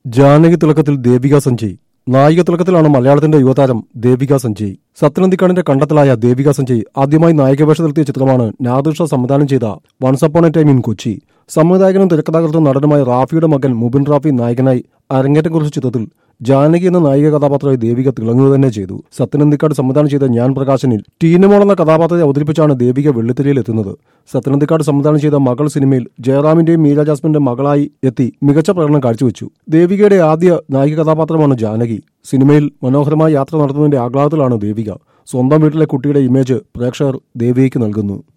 ജാനകി തിളക്കത്തിൽ ദേവിക സഞ്ജയ് നായിക തിളക്കത്തിലാണ് മലയാളത്തിന്റെ യുവതാരം ദേവിക സഞ്ജയ് സത്യനന്ദിക്കാടിന്റെ കണ്ടെത്തലായ ദേവിക സഞ്ജയ് ആദ്യമായി നായികവേഷത്തിലെത്തിയ ചിത്രമാണ് നാദിർഷ സംവിധാനം ചെയ്ത once upon a time in Kochi സംവിധായകനും തിരക്കഥാകൃത്തും നടനുമായ റാഫിയുടെ മകൻ മുബിൻ റാഫി നായകനായി അരങ്ങേറ്റം കുറിച്ച ചിത്രത്തിൽ ജാനകി എന്ന നായിക കഥാപാത്രമായി ദേവിക തിളങ്ങുക തന്നെ ചെയ്തു സത്യനന്ദിക്കാട് സംവിധാനം ചെയ്ത ഞാൻ പ്രകാശനിൽ ടീനമോൾ എന്ന കഥാപാത്രത്തെ അവതരിപ്പിച്ചാണ് ദേവിക വെള്ളിത്തിരിയിൽ എത്തുന്നത് സത്യനന്ദിക്കാട് സംവിധാനം ചെയ്ത മകൾ സിനിമയിൽ ജയറാമിന്റെയും മീര ജാസ്മിന്റെ മകളായി എത്തി മികച്ച പ്രകടനം കാഴ്ചവെച്ചു ദേവികയുടെ ആദ്യ നായിക കഥാപാത്രമാണ് ജാനകി സിനിമയിൽ മനോഹരമായ യാത്ര നടത്തുന്നതിന്റെ ആഹ്ലാദത്തിലാണ് ദേവിക സ്വന്തം വീട്ടിലെ കുട്ടിയുടെ ഇമേജ് പ്രേക്ഷകർ ദേവികയ്ക്ക് നൽകുന്നു